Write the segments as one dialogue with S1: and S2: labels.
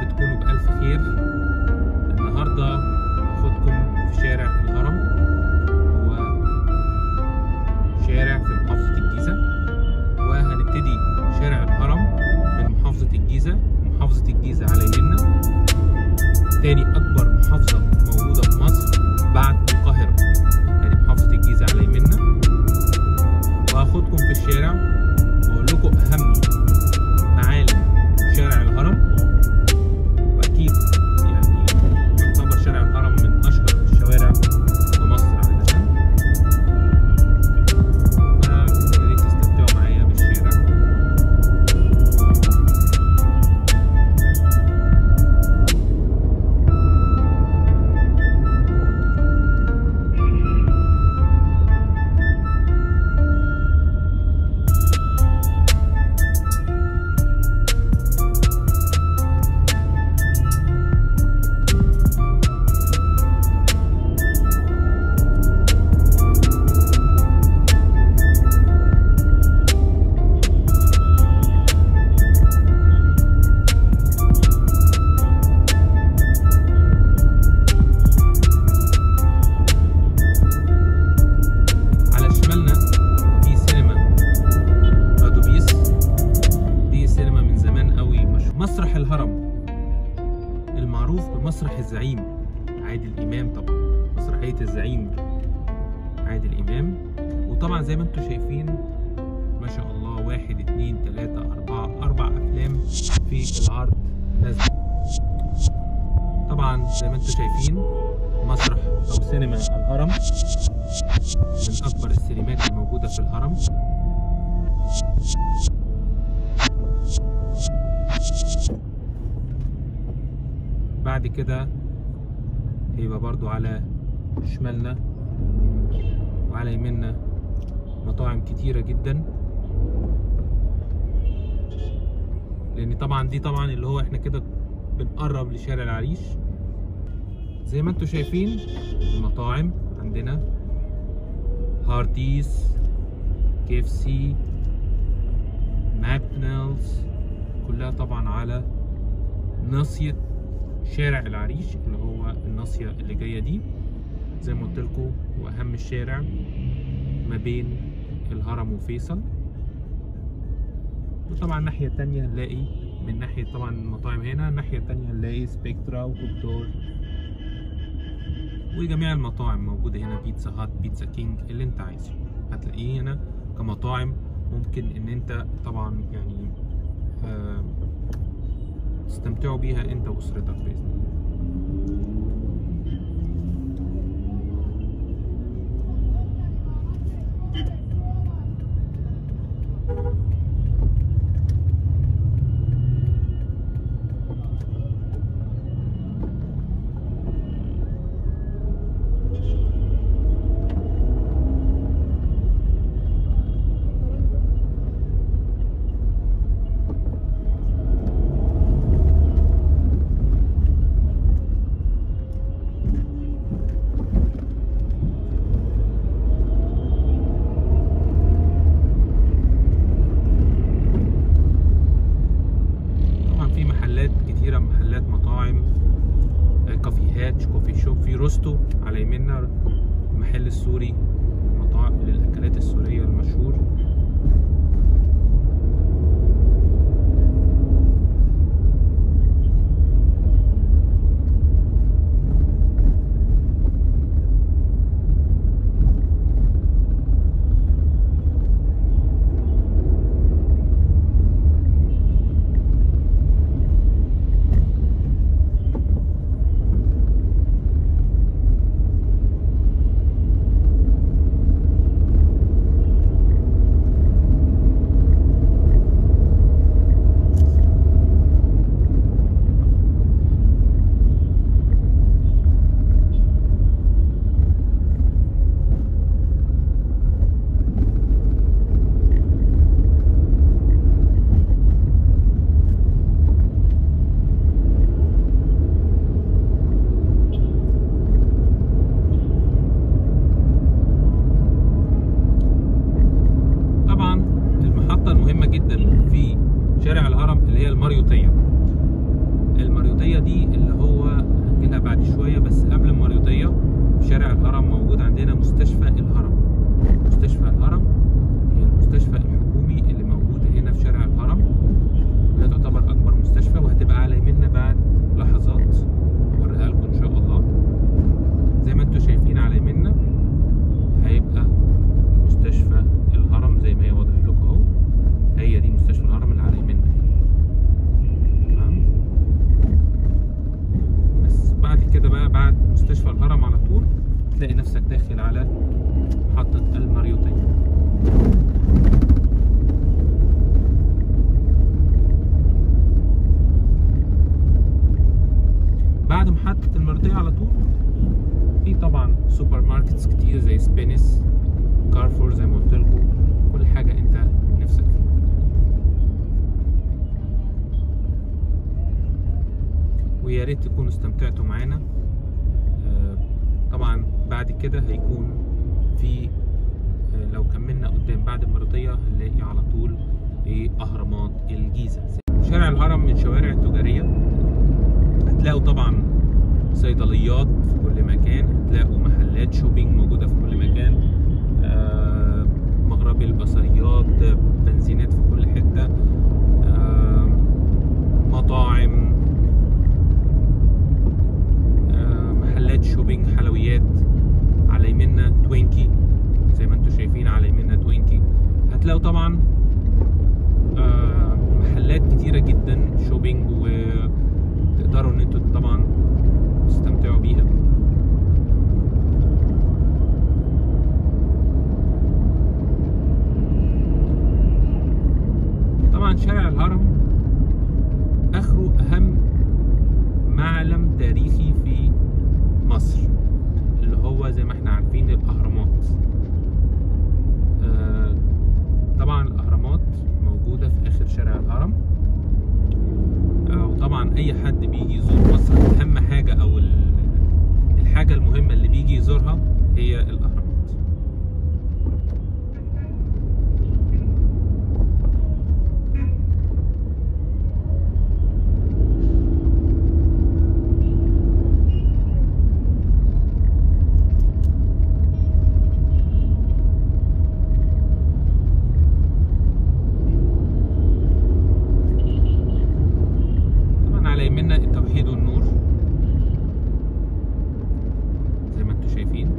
S1: تكونوا بألف خير النهاردة هاخدكم في شارع الهرم هو شارع في محافظة الجيزة وهنبتدي شارع الهرم من محافظة الجيزة محافظة الجيزة على يمنا تاني أكبر محافظة موجودة في مصر بعد القاهرة يعني محافظة الجيزة على يمنا وهاخدكم في الشارع وأقول لكم أهم معالم شارع الهرم واكيد يعني يعتبر شارع الهرم من اشهر الشوارع في مصر عادة فيا ريت تستمتعوا معايا بالشارع على شمالنا في سينما رادوبيس دي سينما من زمان قوي مش مسرح الهرم المعروف بمسرح الزعيم عادل امام طبعا مسرحيه الزعيم عادل امام وطبعا زي ما انتم شايفين ما شاء الله واحد اتنين تلاتة أربعة أربع أفلام في العرض نازلة طبعا زي ما انتم شايفين مسرح أو سينما الهرم من أكبر السينمات الموجودة في الهرم بعد كده هيبقى برضو على شمالنا وعلى يميننا مطاعم كتيرة جدا لأن طبعا دي طبعا اللي هو احنا كده بنقرب لشارع العريش زي ما انتم شايفين المطاعم عندنا هارديز كيف سي ماكدونالدز كلها طبعا على ناصية شارع العريش اللي هو الناصية اللي جاية دي زي ما قلت لكم هو أهم الشارع ما بين الهرم وفيصل وطبعا الناحية التانية هنلاقي من ناحية طبعا المطاعم هنا الناحية التانية هنلاقي سبيكترا وكوكتور وجميع المطاعم موجودة هنا بيتزا هات بيتزا كينج اللي انت عايزه هتلاقيه هنا كمطاعم ممكن ان انت طبعا يعني آه، تستمتعوا بيها انت واسرتك باذن الله طبعا في محلات كتيرة محلات مطاعم آه، كافيهات كوفي شوب في روستو على يميننا المحل السوري مطاعم للأكلات السورية المشهور بعد مستشفى الهرم على طول تلاقي نفسك داخل على محطة المريوطية بعد محطة المريوطية على طول في طبعا سوبر ماركتس كتير زي سبينس كارفور زي ما قلت لكم كل حاجة انت نفسك فيها ويا ريت تكونوا استمتعتوا معانا آه، طبعا بعد كده هيكون في آه، لو كملنا قدام بعد المريطية هنلاقي على طول ايه اهرامات الجيزة شارع الهرم من الشوارع التجارية هتلاقوا طبعا صيدليات في كل مكان هتلاقوا محلات شوبينج موجودة في كل مكان آه، مغربي البصريات آه، بنزينات في كل حتة آه، مطاعم آه، محلات شوبينج حلويات على يمنا توينكي زي ما انتم شايفين على يمنا توينكي هتلاقوا طبعا آه، محلات كتيرة جدا شوبينج وتقدروا ان انتوا طبعا تستمتعوا بيها طبعا شارع الهرم اخره اهم معلم تاريخي في مصر اللي هو زي ما احنا عارفين الاهرامات آه، طبعا الاهرامات موجوده في اخر شارع الهرم آه، وطبعا اي حد بيجي يزور مصر اهم حاجه او ال- الحاجه المهمه اللي بيجي يزورها هي الاهرامات طبعا على يمنا التوحيد والنور زي ما انتم شايفين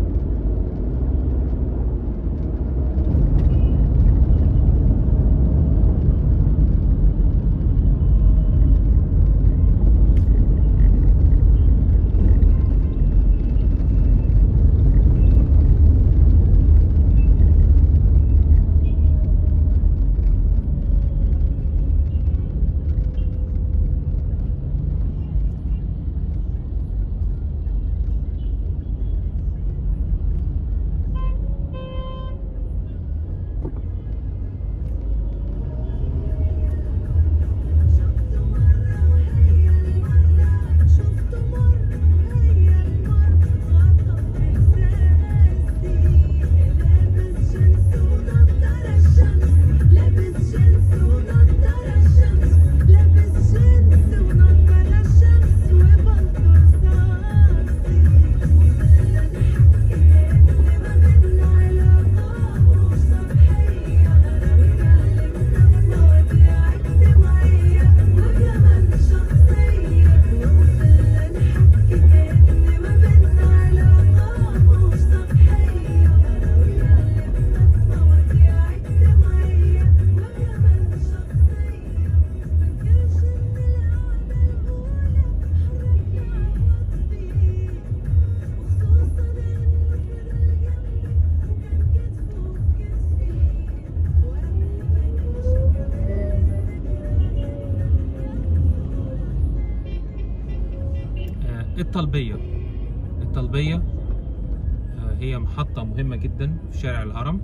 S1: آه، الطلبية الطلبية آه، هي محطة مهمة جدا في شارع الهرم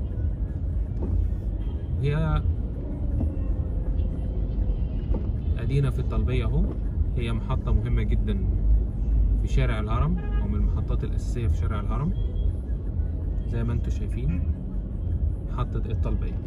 S1: هي أدينا في الطلبية أهو هي محطة مهمة جدا في شارع الهرم أو من المحطات الأساسية في شارع الهرم زي ما انتم شايفين محطة الطلبية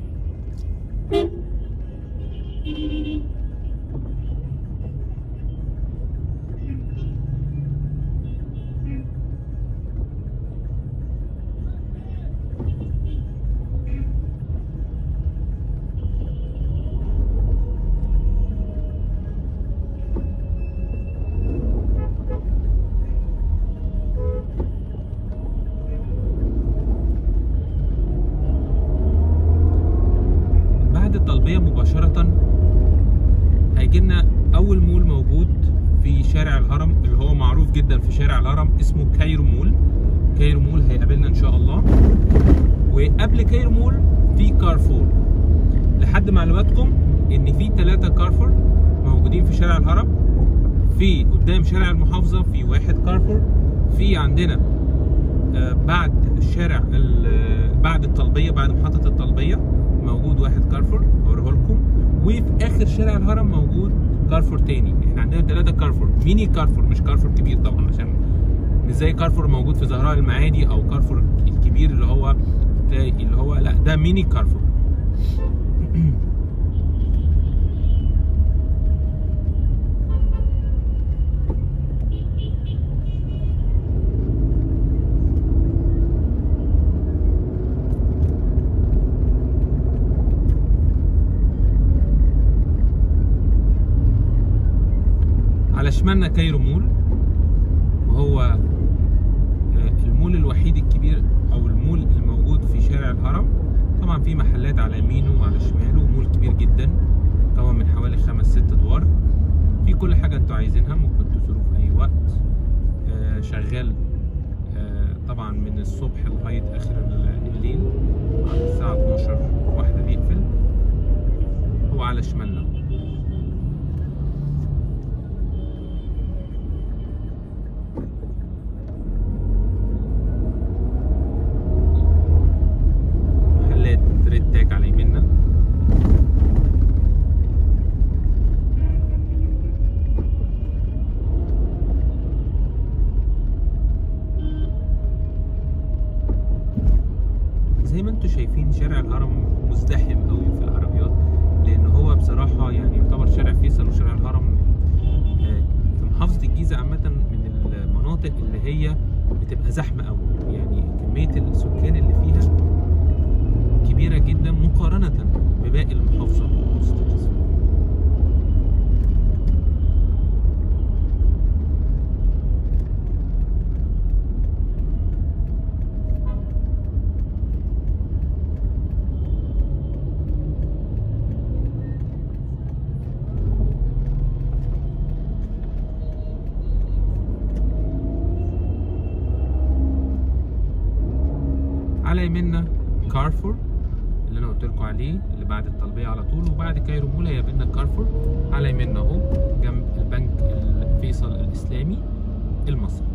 S1: بعد الطلبية مباشرة هيجي لنا أول مول موجود في شارع الهرم اللي هو معروف جدا في شارع الهرم اسمه كايرو مول كايرو مول هيقابلنا ان شاء الله وقبل كايرو مول في كارفور لحد معلوماتكم ان في ثلاثة كارفور موجودين في شارع الهرم في قدام شارع المحافظة في واحد كارفور في عندنا آه، بعد الشارع ال- بعد الطلبية بعد محطة الطلبية موجود واحد كارفور اوريه لكم وفي اخر شارع الهرم موجود كارفور تاني احنا عندنا ثلاثة كارفور ميني كارفور مش كارفور كبير طبعا عشان مش زي كارفور موجود في زهراء المعادي او كارفور الكبير اللي هو تلاقي اللي هو لا ده ميني كارفور على شمالنا كايرو مول وهو آه، المول الوحيد الكبير او المول الموجود في شارع الهرم طبعا في محلات على يمينه وعلى شماله مول كبير جدا مكون من حوالي خمس ست ادوار في كل حاجه انتوا عايزينها ممكن تزوروه في اي وقت آه، شغال آه، طبعا من الصبح لغايه اخر الليل بعد الساعه 12 واحده بيقفل هو على شمالنا محلات ريد تاج على يميننا زي ما انتم شايفين شارع الهرم مزدحم قوي في العربيات لان هو بصراحه يعني يعتبر شارع فيصل وشارع الهرم آه، في محافظه الجيزه عامه من المناطق اللي هي بتبقى زحمه قوي يعني كميه السكان اللي فيها كبيره جدا مقارنه بباقي المحافظه محافظه الجيزه على يميننا كارفور اللي انا قلت لكم عليه اللي بعد الطلبيه على طول وبعد كايرو مول هيقابلنا كارفور على يميننا اهو جنب البنك الفيصل الاسلامي المصري